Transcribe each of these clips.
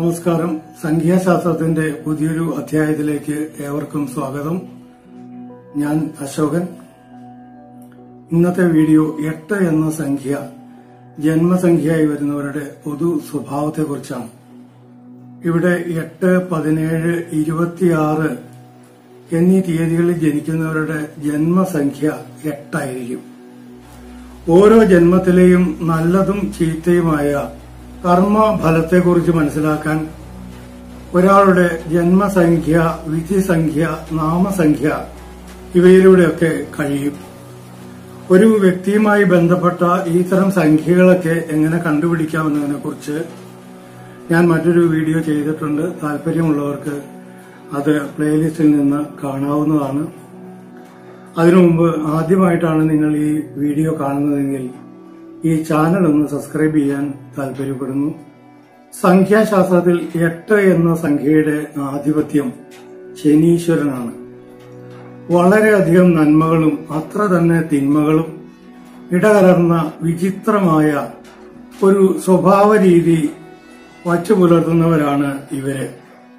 നമസ്കാരം സംഖ്യാശാസ്ത്രത്തിന്റെ പുതിയൊരു അധ്യായത്തിലേക്ക് ഏവർക്കും സ്വാഗതം ഞാൻ അശോകൻ ഇന്നത്തെ വീഡിയോ എട്ട് എന്ന സംഖ്യ ജന്മസംഖ്യയായി വരുന്നവരുടെ പൊതു സ്വഭാവത്തെക്കുറിച്ചാണ് ഇവിടെ എട്ട് പതിനേഴ് ഇരുപത്തിയാറ് എന്നീ തീയതികളിൽ ജനിക്കുന്നവരുടെ ജന്മസംഖ്യ എട്ടായിരിക്കും ഓരോ ജന്മത്തിലെയും നല്ലതും ചീത്തയുമായ കർമ്മഫലത്തെക്കുറിച്ച് മനസ്സിലാക്കാൻ ഒരാളുടെ ജന്മസംഖ്യ വിധിസംഖ്യ നാമസംഖ്യ ഇവയിലൂടെയൊക്കെ കഴിയും ഒരു വ്യക്തിയുമായി ബന്ധപ്പെട്ട ഇത്തരം സംഖ്യകളൊക്കെ എങ്ങനെ കണ്ടുപിടിക്കാമെന്നതിനെ കുറിച്ച് ഞാൻ മറ്റൊരു വീഡിയോ ചെയ്തിട്ടുണ്ട് താല്പര്യമുള്ളവർക്ക് അത് പ്ലേലിസ്റ്റിൽ നിന്ന് കാണാവുന്നതാണ് അതിനു മുമ്പ് ആദ്യമായിട്ടാണ് നിങ്ങൾ ഈ വീഡിയോ കാണുന്നതെങ്കിൽ ഈ ചാനൽ ഒന്ന് സബ്സ്ക്രൈബ് ചെയ്യാൻ താല്പര്യപ്പെടുന്നു സംഖ്യാശാസ്ത്രത്തിൽ എട്ട് എന്ന സംഖ്യയുടെ ആധിപത്യം ശനീശ്വരനാണ് വളരെയധികം നന്മകളും അത്ര തന്നെ തിന്മകളും ഇടകലർന്ന വിചിത്രമായ ഒരു സ്വഭാവ രീതി വച്ചു പുലർത്തുന്നവരാണ് ഇവര്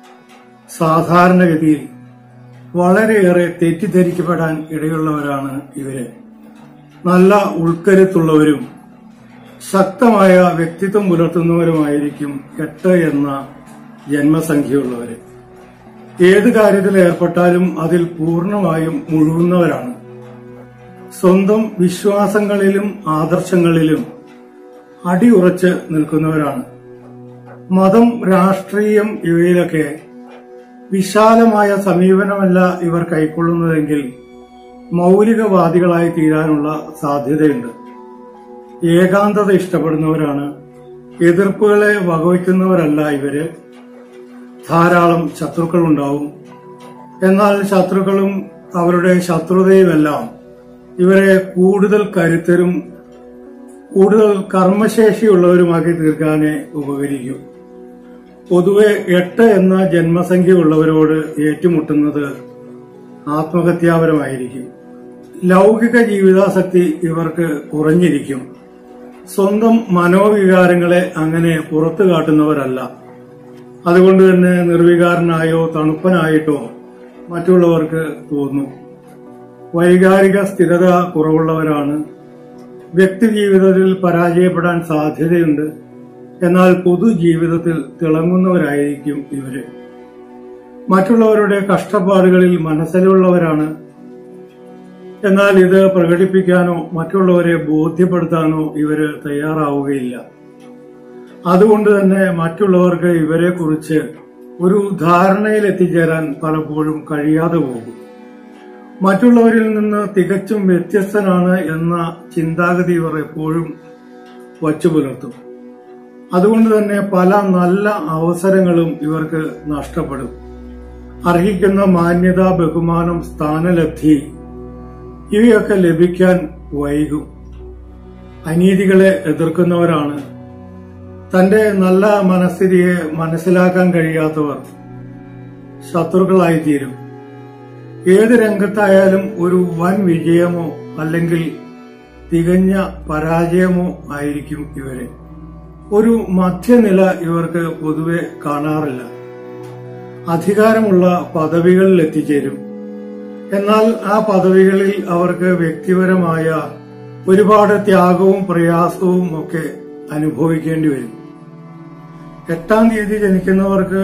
സാധാരണഗതിയിൽ വളരെയേറെ തെറ്റിദ്ധരിക്കപ്പെടാൻ ഇടയുള്ളവരാണ് ഇവര് നല്ല ഉൾക്കരുത്തുള്ളവരും ശക്തമായ വ്യക്തിത്വം പുലർത്തുന്നവരുമായിരിക്കും എട്ട് എന്ന ജന്മസംഖ്യയുള്ളവര് ഏത് കാര്യത്തിൽ ഏർപ്പെട്ടാലും അതിൽ പൂർണ്ണമായും മുഴുകുന്നവരാണ് സ്വന്തം വിശ്വാസങ്ങളിലും ആദർശങ്ങളിലും അടിയുറച്ച് നിൽക്കുന്നവരാണ് മതം രാഷ്ട്രീയം ഇവയിലൊക്കെ വിശാലമായ സമീപനമല്ല ഇവർ കൈക്കൊള്ളുന്നതെങ്കിൽ മൗലികവാദികളായി തീരാനുള്ള സാധ്യതയുണ്ട് ഏകാന്തത ഇഷ്ടപ്പെടുന്നവരാണ് എതിർപ്പുകളെ വകവയ്ക്കുന്നവരല്ല ഇവര് ധാരാളം ശത്രുക്കളുണ്ടാവും എന്നാൽ ശത്രുക്കളും അവരുടെ ശത്രുതയുമെല്ലാം ഇവരെ കൂടുതൽ കരുത്തരും കൂടുതൽ കർമ്മശേഷിയുള്ളവരുമാക്കി തീർക്കാനേ ഉപകരിക്കും പൊതുവെ എട്ട് എന്ന ജന്മസംഖ്യയുള്ളവരോട് ഏറ്റുമുട്ടുന്നത് ആത്മഹത്യാപരമായിരിക്കും ലൗകിക ജീവിതാസക്തി ഇവർക്ക് കുറഞ്ഞിരിക്കും സ്വന്തം മനോവികാരങ്ങളെ അങ്ങനെ പുറത്തു കാട്ടുന്നവരല്ല അതുകൊണ്ട് തന്നെ നിർവികാരനായോ തണുപ്പനായിട്ടോ മറ്റുള്ളവർക്ക് തോന്നും വൈകാരിക സ്ഥിരത കുറവുള്ളവരാണ് വ്യക്തിജീവിതത്തിൽ പരാജയപ്പെടാൻ സാധ്യതയുണ്ട് എന്നാൽ പൊതുജീവിതത്തിൽ തിളങ്ങുന്നവരായിരിക്കും ഇവര് മറ്റുള്ളവരുടെ കഷ്ടപ്പാടുകളിൽ മനസ്സിലുള്ളവരാണ് എന്നാൽ ഇത് പ്രകടിപ്പിക്കാനോ മറ്റുള്ളവരെ ബോധ്യപ്പെടുത്താനോ ഇവര് തയ്യാറാവുകയില്ല അതുകൊണ്ട് തന്നെ മറ്റുള്ളവർക്ക് ഇവരെ കുറിച്ച് ഒരു ധാരണയിൽ എത്തിച്ചേരാൻ പലപ്പോഴും കഴിയാതെ പോകും മറ്റുള്ളവരിൽ നിന്ന് തികച്ചും വ്യത്യസ്തനാണ് എന്ന ചിന്താഗതി ഇവർ എപ്പോഴും വച്ചു പുലർത്തും അതുകൊണ്ട് തന്നെ പല നല്ല അവസരങ്ങളും ഇവർക്ക് നഷ്ടപ്പെടും അർഹിക്കുന്ന മാന്യത ബഹുമാനം സ്ഥാനലബ്ധി ഇവയൊക്കെ ലഭിക്കാൻ വൈകും അനീതികളെ എതിർക്കുന്നവരാണ് തന്റെ നല്ല മനസ്ഥിതിയെ മനസ്സിലാക്കാൻ കഴിയാത്തവർ ശത്രുക്കളായിത്തീരും ഏത് രംഗത്തായാലും ഒരു വൻ വിജയമോ അല്ലെങ്കിൽ തികഞ്ഞ പരാജയമോ ആയിരിക്കും ഇവരെ ഒരു മധ്യനില ഇവർക്ക് പൊതുവെ കാണാറില്ല അധികാരമുള്ള പദവികളിൽ എത്തിച്ചേരും എന്നാൽ ആ പദവികളിൽ അവർക്ക് വ്യക്തിപരമായ ഒരുപാട് ത്യാഗവും പ്രയാസവും ഒക്കെ അനുഭവിക്കേണ്ടി വരും എട്ടാം തീയതി ജനിക്കുന്നവർക്ക്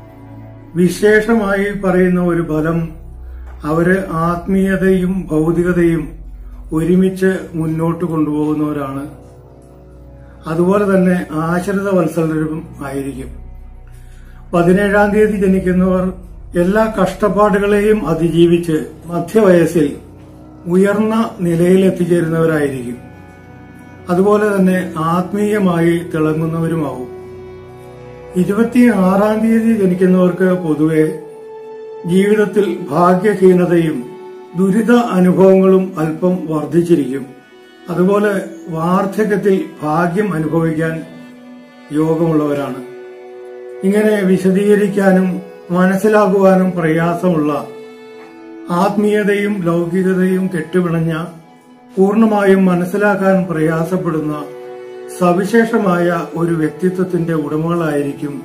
വിശേഷമായി പറയുന്ന ഒരു ഫലം അവര് ആത്മീയതയും ഭൗതികതയും ഒരുമിച്ച് മുന്നോട്ട് കൊണ്ടുപോകുന്നവരാണ് അതുപോലെ തന്നെ ആശ്രിത വത്സലരും ആയിരിക്കും പതിനേഴാം തീയതി ജനിക്കുന്നവർ എല്ലാ കഷ്ടപ്പാടുകളെയും അതിജീവിച്ച് മധ്യവയസ്സിൽ ഉയർന്ന നിലയിൽ എത്തിച്ചേരുന്നവരായിരിക്കും അതുപോലെ തന്നെ ആത്മീയമായി തിളങ്ങുന്നവരുമാവും ഇരുപത്തിയാറാം തീയതി ജനിക്കുന്നവർക്ക് പൊതുവെ ജീവിതത്തിൽ ഭാഗ്യഹീനതയും ദുരിത അനുഭവങ്ങളും അല്പം വർദ്ധിച്ചിരിക്കും അതുപോലെ വാർദ്ധക്യത്തിൽ ഭാഗ്യം അനുഭവിക്കാൻ യോഗമുള്ളവരാണ് ഇങ്ങനെ വിശദീകരിക്കാനും മനസ്സിലാക്കുവാനും പ്രയാസമുള്ള ആത്മീയതയും ലൗകികതയും കെട്ടുപിണഞ്ഞ പൂർണ്ണമായും മനസ്സിലാക്കാൻ പ്രയാസപ്പെടുന്ന സവിശേഷമായ ഒരു വ്യക്തിത്വത്തിന്റെ ഉടമകളായിരിക്കും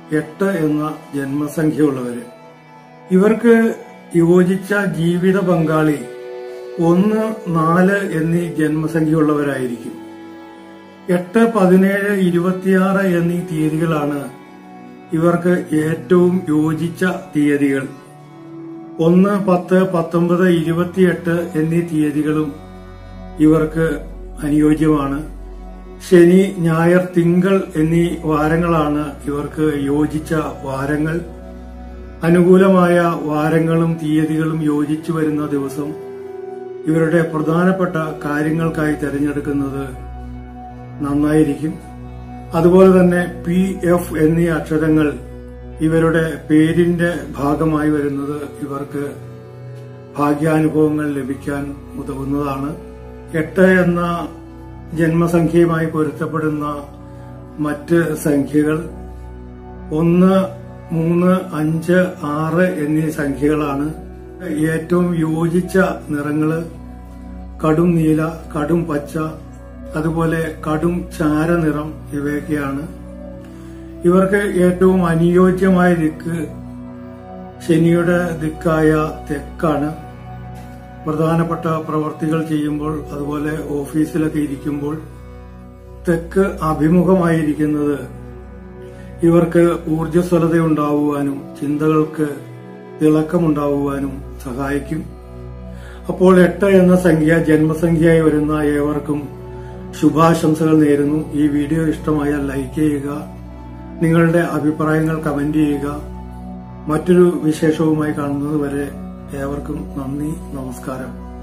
എട്ട് എന്ന ജന്മസംഖ്യയുള്ളവര് ഇവർക്ക് യോജിച്ച ജീവിത പങ്കാളി ഒന്ന് നാല് എന്നീ ജന്മസംഖ്യയുള്ളവരായിരിക്കും എട്ട് പതിനേഴ് ഇരുപത്തിയാറ് എന്നീ തീയതികളാണ് ഇവർക്ക് ഏറ്റവും യോജിച്ച തീയതികൾ ഒന്ന് പത്ത് പത്തൊമ്പത് ഇരുപത്തിയെട്ട് എന്നീ തീയതികളും ഇവർക്ക് അനുയോജ്യമാണ് ശനി ഞായർ തിങ്കൾ എന്നീ വാരങ്ങളാണ് ഇവർക്ക് യോജിച്ച വാരങ്ങൾ അനുകൂലമായ വാരങ്ങളും തീയതികളും യോജിച്ചു വരുന്ന ദിവസം ഇവരുടെ പ്രധാനപ്പെട്ട കാര്യങ്ങൾക്കായി തിരഞ്ഞെടുക്കുന്നത് നന്നായിരിക്കും അതുപോലെ തന്നെ പി എഫ് എന്നീ അക്ഷരങ്ങൾ ഇവരുടെ പേരിന്റെ ഭാഗമായി വരുന്നത് ഇവർക്ക് ഭാഗ്യാനുഭവങ്ങൾ ലഭിക്കാൻ ഉതകുന്നതാണ് എട്ട് എന്ന ജന്മസംഖ്യയുമായി പൊരുത്തപ്പെടുന്ന മറ്റ് സംഖ്യകൾ ഒന്ന് മൂന്ന് അഞ്ച് ആറ് എന്നീ സംഖ്യകളാണ് ഏറ്റവും യോജിച്ച നിറങ്ങള് കടും നീല കടും പച്ച അതുപോലെ കടും ചാരനിറം ഇവയൊക്കെയാണ് ഇവർക്ക് ഏറ്റവും അനുയോജ്യമായ ദിക്ക് ശനിയുടെ ദിക്കായ തെക്കാണ് പ്രധാനപ്പെട്ട പ്രവർത്തികൾ ചെയ്യുമ്പോൾ അതുപോലെ ഓഫീസിലൊക്കെ ഇരിക്കുമ്പോൾ തെക്ക് അഭിമുഖമായിരിക്കുന്നത് ഇവർക്ക് ഊർജ്ജസ്വലതയുണ്ടാവുവാനും ചിന്തകൾക്ക് തിളക്കമുണ്ടാവുവാനും സഹായിക്കും അപ്പോൾ എട്ട് എന്ന സംഖ്യ ജന്മസംഖ്യയായി വരുന്ന ഏവർക്കും ശുഭാശംസകൾ നേരുന്നു ഈ വീഡിയോ ഇഷ്ടമായാൽ ലൈക്ക് ചെയ്യുക നിങ്ങളുടെ അഭിപ്രായങ്ങൾ കമന്റ് ചെയ്യുക മറ്റൊരു വിശേഷവുമായി കാണുന്നത് വരെ ഏവർക്കും നന്ദി നമസ്കാരം